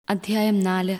അധ്യായം നാല്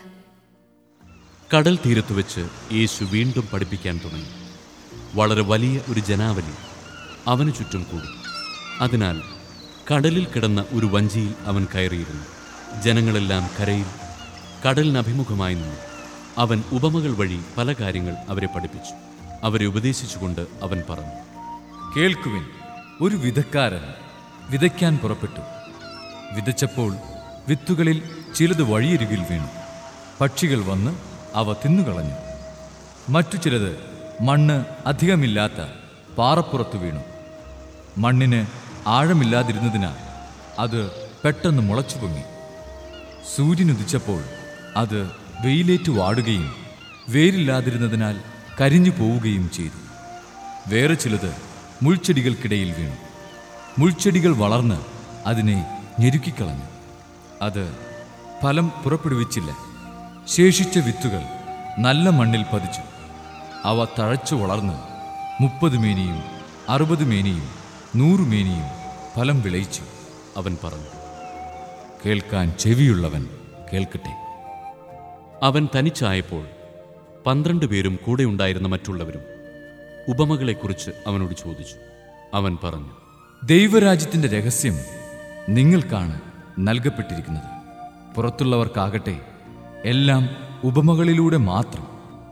കടൽ തീരത്ത് വെച്ച് യേശു വീണ്ടും പഠിപ്പിക്കാൻ തുടങ്ങി വളരെ വലിയ ഒരു ജനാവലി അവന് ചുറ്റും കൂടി അതിനാൽ കടലിൽ കിടന്ന ഒരു വഞ്ചിയിൽ അവൻ കയറിയിരുന്നു ജനങ്ങളെല്ലാം കരയിൽ കടലിനഭിമുഖമായി നിന്നു അവൻ ഉപമകൾ വഴി പല കാര്യങ്ങൾ അവരെ പഠിപ്പിച്ചു അവരെ ഉപദേശിച്ചുകൊണ്ട് അവൻ പറഞ്ഞു കേൾക്കുവിൻ ഒരു വിതക്കാരൻ വിതയ്ക്കാൻ പുറപ്പെട്ടു വിതച്ചപ്പോൾ വിത്തുകളിൽ ചിലത് വഴിയരികിൽ വീണു പക്ഷികൾ വന്ന് അവ തിന്നുകളഞ്ഞു മറ്റു ചിലത് മണ്ണ് അധികമില്ലാത്ത പാറപ്പുറത്ത് വീണു മണ്ണിന് ആഴമില്ലാതിരുന്നതിനാൽ അത് പെട്ടെന്ന് മുളച്ചു പൊങ്ങി സൂര്യനുദിച്ചപ്പോൾ അത് വെയിലേറ്റു വാടുകയും വേരില്ലാതിരുന്നതിനാൽ കരിഞ്ഞു പോവുകയും ചെയ്തു വേറെ ചിലത് മുൾച്ചെടികൾക്കിടയിൽ വീണു മുൾച്ചെടികൾ വളർന്ന് അതിനെ ഞെരുക്കിക്കളഞ്ഞു അത് ഫലം പുറപ്പെടുവിച്ചില്ല ശേഷിച്ച വിത്തുകൾ നല്ല മണ്ണിൽ പതിച്ചു അവ തഴച്ചു വളർന്ന് മുപ്പത് മേനിയും അറുപത് മേനിയും നൂറ് മേനിയും ഫലം വിളയിച്ചു അവൻ പറഞ്ഞു കേൾക്കാൻ ചെവിയുള്ളവൻ കേൾക്കട്ടെ അവൻ തനിച്ചായപ്പോൾ പന്ത്രണ്ട് പേരും കൂടെ ഉണ്ടായിരുന്ന മറ്റുള്ളവരും ഉപമകളെക്കുറിച്ച് അവനോട് ചോദിച്ചു അവൻ പറഞ്ഞു ദൈവരാജ്യത്തിന്റെ രഹസ്യം നിങ്ങൾക്കാണ് നൽകപ്പെട്ടിരിക്കുന്നത് പുറത്തുള്ളവർക്കാകട്ടെ എല്ലാം ഉപമകളിലൂടെ മാത്രം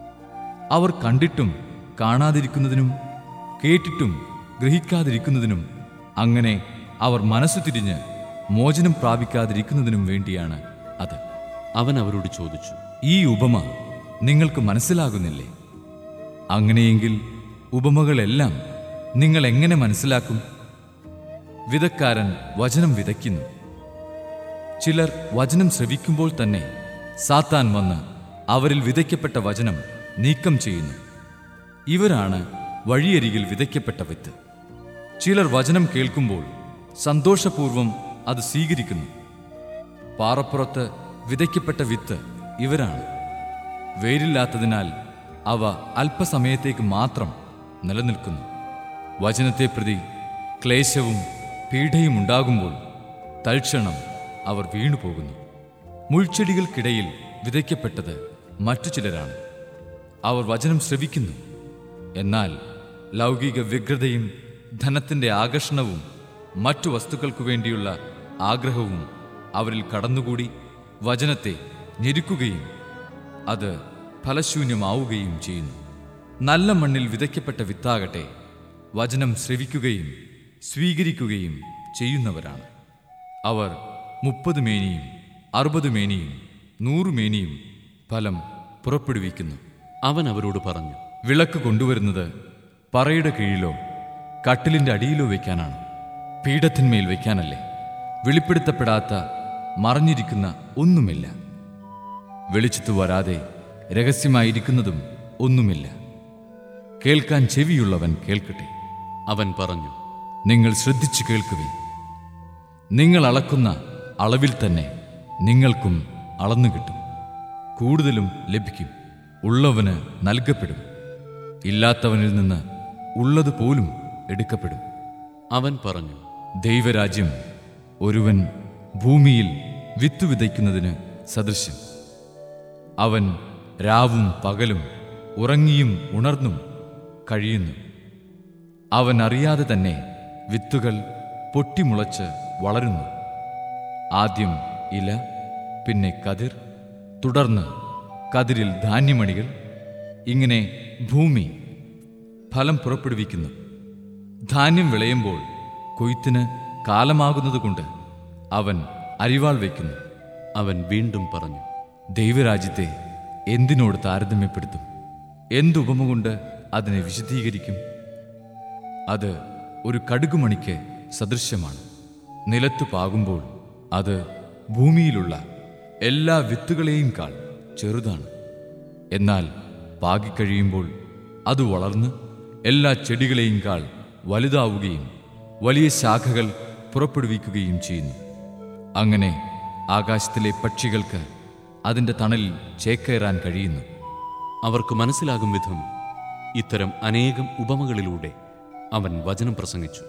അവർ കണ്ടിട്ടും കാണാതിരിക്കുന്നതിനും കേട്ടിട്ടും ഗ്രഹിക്കാതിരിക്കുന്നതിനും അങ്ങനെ അവർ മനസ്സു തിരിഞ്ഞ് മോചനം പ്രാപിക്കാതിരിക്കുന്നതിനും വേണ്ടിയാണ് അത് അവൻ അവരോട് ചോദിച്ചു ഈ ഉപമ നിങ്ങൾക്ക് മനസ്സിലാകുന്നില്ലേ അങ്ങനെയെങ്കിൽ ഉപമകളെല്ലാം നിങ്ങൾ എങ്ങനെ മനസ്സിലാക്കും വിതക്കാരൻ വചനം വിതയ്ക്കുന്നു ചിലർ വചനം ശ്രവിക്കുമ്പോൾ തന്നെ സാത്താൻ വന്ന് അവരിൽ വിതയ്ക്കപ്പെട്ട വചനം നീക്കം ചെയ്യുന്നു ഇവരാണ് വഴിയരികിൽ വിതയ്ക്കപ്പെട്ട വിത്ത് ചിലർ വചനം കേൾക്കുമ്പോൾ സന്തോഷപൂർവം അത് സ്വീകരിക്കുന്നു പാറപ്പുറത്ത് വിതയ്ക്കപ്പെട്ട വിത്ത് ഇവരാണ് വേരില്ലാത്തതിനാൽ അവ അല്പസമയത്തേക്ക് മാത്രം നിലനിൽക്കുന്നു വചനത്തെ പ്രതി ക്ലേശവും പീഡയും ഉണ്ടാകുമ്പോൾ തൽക്ഷണം അവർ വീണുപോകുന്നു മുൾച്ചെടികൾക്കിടയിൽ വിതയ്ക്കപ്പെട്ടത് മറ്റു ചിലരാണ് അവർ വചനം ശ്രവിക്കുന്നു എന്നാൽ ലൗകിക വ്യഗ്രതയും ധനത്തിന്റെ ആകർഷണവും മറ്റു വസ്തുക്കൾക്കു വേണ്ടിയുള്ള ആഗ്രഹവും അവരിൽ കടന്നുകൂടി വചനത്തെ ഞെരുക്കുകയും അത് ഫലശൂന്യമാവുകയും ചെയ്യുന്നു നല്ല മണ്ണിൽ വിതയ്ക്കപ്പെട്ട വിത്താകട്ടെ വചനം ശ്രവിക്കുകയും സ്വീകരിക്കുകയും ചെയ്യുന്നവരാണ് അവർ മുപ്പത് മേനിയും അറുപത് മേനിയും നൂറ് മേനിയും ഫലം പുറപ്പെടുവിക്കുന്നു അവൻ അവരോട് പറഞ്ഞു വിളക്ക് കൊണ്ടുവരുന്നത് പറയുടെ കീഴിലോ കട്ടിലിന്റെ അടിയിലോ വയ്ക്കാനാണ് പീഠത്തിന്മേൽ വയ്ക്കാനല്ലേ വെളിപ്പെടുത്തപ്പെടാത്ത മറഞ്ഞിരിക്കുന്ന ഒന്നുമില്ല വെളിച്ചത്ത് വരാതെ രഹസ്യമായിരിക്കുന്നതും ഒന്നുമില്ല കേൾക്കാൻ ചെവിയുള്ളവൻ കേൾക്കട്ടെ അവൻ പറഞ്ഞു നിങ്ങൾ ശ്രദ്ധിച്ചു കേൾക്കുവിൻ നിങ്ങൾ അളക്കുന്ന അളവിൽ തന്നെ നിങ്ങൾക്കും അളന്നു കിട്ടും കൂടുതലും ലഭിക്കും ഉള്ളവന് നൽകപ്പെടും ഇല്ലാത്തവനിൽ നിന്ന് ഉള്ളത് പോലും എടുക്കപ്പെടും അവൻ പറഞ്ഞു ദൈവരാജ്യം ഒരുവൻ ഭൂമിയിൽ വിത്തു വിതയ്ക്കുന്നതിന് സദൃശ്യം അവൻ രാവും പകലും ഉറങ്ങിയും ഉണർന്നും കഴിയുന്നു അവൻ അറിയാതെ തന്നെ വിത്തുകൾ പൊട്ടിമുളച്ച് വളരുന്നു ആദ്യം ഇല പിന്നെ കതിർ തുടർന്ന് കതിരിൽ ധാന്യമണികൾ ഇങ്ങനെ ഭൂമി ഫലം പുറപ്പെടുവിക്കുന്നു ധാന്യം വിളയുമ്പോൾ കൊയ്ത്തിന് കാലമാകുന്നതുകൊണ്ട് അവൻ അരിവാൾ വയ്ക്കുന്നു അവൻ വീണ്ടും പറഞ്ഞു ദൈവരാജ്യത്തെ എന്തിനോട് താരതമ്യപ്പെടുത്തും എന്തുപമ കൊണ്ട് അതിനെ വിശദീകരിക്കും അത് ഒരു കടുകുമണിക്ക് സദൃശ്യമാണ് നിലത്തു പാകുമ്പോൾ അത് ഭൂമിയിലുള്ള എല്ലാ വിത്തുകളെയും കാൾ ചെറുതാണ് എന്നാൽ പാകിക്കഴിയുമ്പോൾ അത് വളർന്ന് എല്ലാ ചെടികളെയും കാൾ വലുതാവുകയും വലിയ ശാഖകൾ പുറപ്പെടുവിക്കുകയും ചെയ്യുന്നു അങ്ങനെ ആകാശത്തിലെ പക്ഷികൾക്ക് അതിൻ്റെ തണലിൽ ചേക്കേറാൻ കഴിയുന്നു അവർക്ക് മനസ്സിലാകും വിധം ഇത്തരം അനേകം ഉപമകളിലൂടെ അവൻ വചനം പ്രസംഗിച്ചു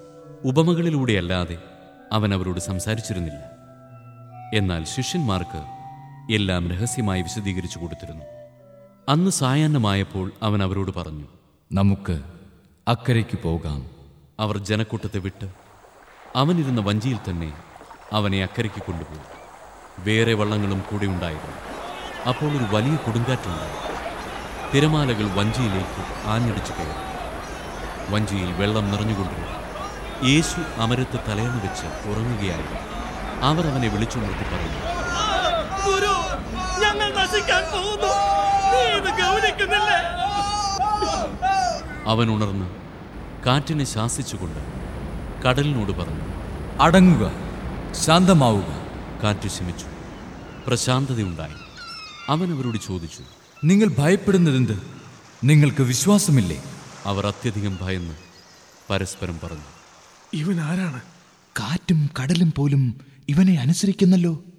ഉപമകളിലൂടെയല്ലാതെ അവൻ അവരോട് സംസാരിച്ചിരുന്നില്ല എന്നാൽ ശിഷ്യന്മാർക്ക് എല്ലാം രഹസ്യമായി വിശദീകരിച്ചു കൊടുത്തിരുന്നു അന്ന് സായാഹ്നമായപ്പോൾ അവൻ അവരോട് പറഞ്ഞു നമുക്ക് അക്കരയ്ക്ക് പോകാം അവർ ജനക്കൂട്ടത്തെ വിട്ട് അവനിരുന്ന വഞ്ചിയിൽ തന്നെ അവനെ അക്കരയ്ക്ക് കൊണ്ടുപോയി വേറെ വള്ളങ്ങളും കൂടെ ഉണ്ടായിരുന്നു അപ്പോൾ ഒരു വലിയ കൊടുങ്കാറ്റുണ്ടായി തിരമാലകൾ വഞ്ചിയിലേക്ക് ആഞ്ഞടിച്ചു കയറി വഞ്ചിയിൽ വെള്ളം നിറഞ്ഞുകൊണ്ടിരുന്നു യേശു അമരത്ത് തലയണ വെച്ച് ഉറങ്ങുകയായിരുന്നു അവർ അവനെ വിളിച്ചുണർത്തി പറഞ്ഞു ഗുരു ഞങ്ങൾ നശിക്കാൻ പോകുന്നു നീ ഇത് ഗൗനിക്കുന്നില്ലേ അവൻ ഉണർന്ന് കാറ്റിനെ ശാസിച്ചുകൊണ്ട് കടലിനോട് പറഞ്ഞു അടങ്ങുക ശാന്തമാവുക കാറ്റ് ശമിച്ചു പ്രശാന്തതയുണ്ടായി അവൻ അവരോട് ചോദിച്ചു നിങ്ങൾ ഭയപ്പെടുന്നതെന്ത് നിങ്ങൾക്ക് വിശ്വാസമില്ലേ അവർ അത്യധികം ഭയന്ന് പരസ്പരം പറഞ്ഞു ഇവൻ ആരാണ് കാറ്റും കടലും പോലും ഇവനെ അനുസരിക്കുന്നല്ലോ